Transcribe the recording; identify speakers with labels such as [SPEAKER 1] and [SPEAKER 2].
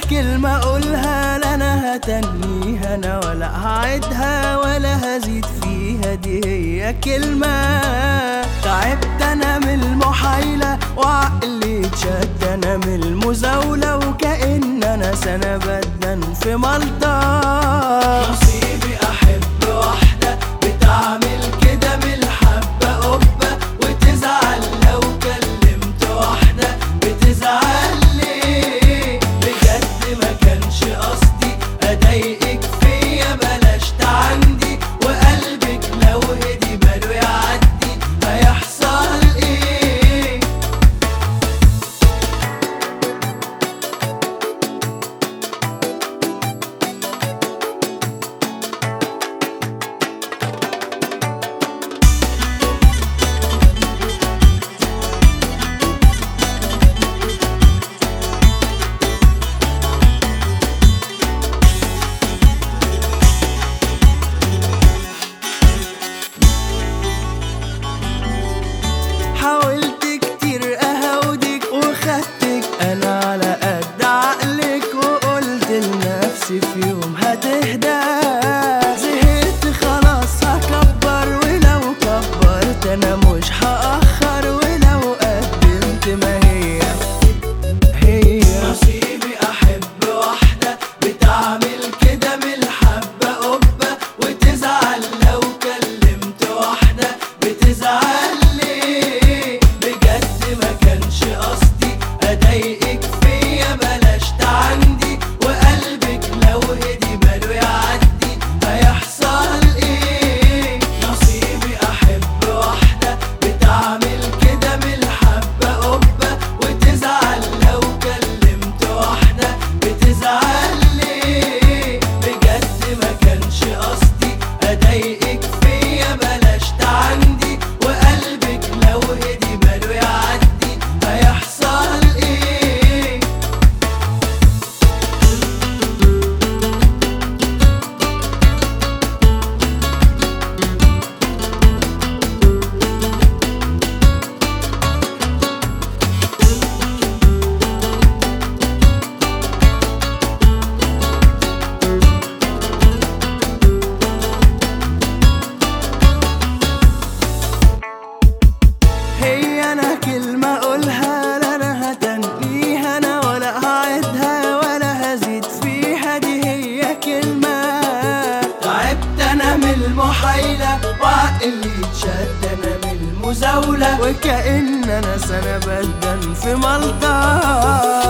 [SPEAKER 1] كلمة أقولها لا أنا هتنيها أنا ولا هعيدها ولا هزيد فيها دي هي كلمة تعبت أنا من المحايلة وعقلي اتشد أنا من المزاولة وكأن أنا سنة بدن في ملطة نصيبي أحب واحدة بتعمل كده بالحبة قبة وتزعل لو كلمت واحدة بتزعل ليه بجد ما كانش قصدي أضايقك فيا بلاش تعندي وقلبك لو هدي باله يعدي هيحصل ايه حاولت كتير اهودك وخدتك انا على قد عقلك وقلت لنفسي في يوم هتهدى زهقت خلاص هكبر ولو كبرت انا مش هأخر ولو قدمت ما هي هي نصيبي احب واحدة بتعمل كده من الحبة قبة وتزعل لو كلمت واحدة بتزعل ليه بجد ما كانش قصدي اضايقك فيا بلاش تعندي وقلبك لو هدي باله يعدي هيحصل ايه نصيبي احب واحدة بتعمل كده من الحبة قبة وتزعل لو كلمت واحدة بتزعل ليه بجد ما كانش قصدي اضايقك فيا بلاش تعندي وقلبك لو هدي باله يعدي هيحصل ايه هي انا كلمة اقولها لا انا هتنقيها انا ولا هعيدها ولا هزيد فيها دي هي كلمة تعبت انا من المحايلة وعقلي اتشد انا من المزاولة وكأن انا سنة بدن في ملطة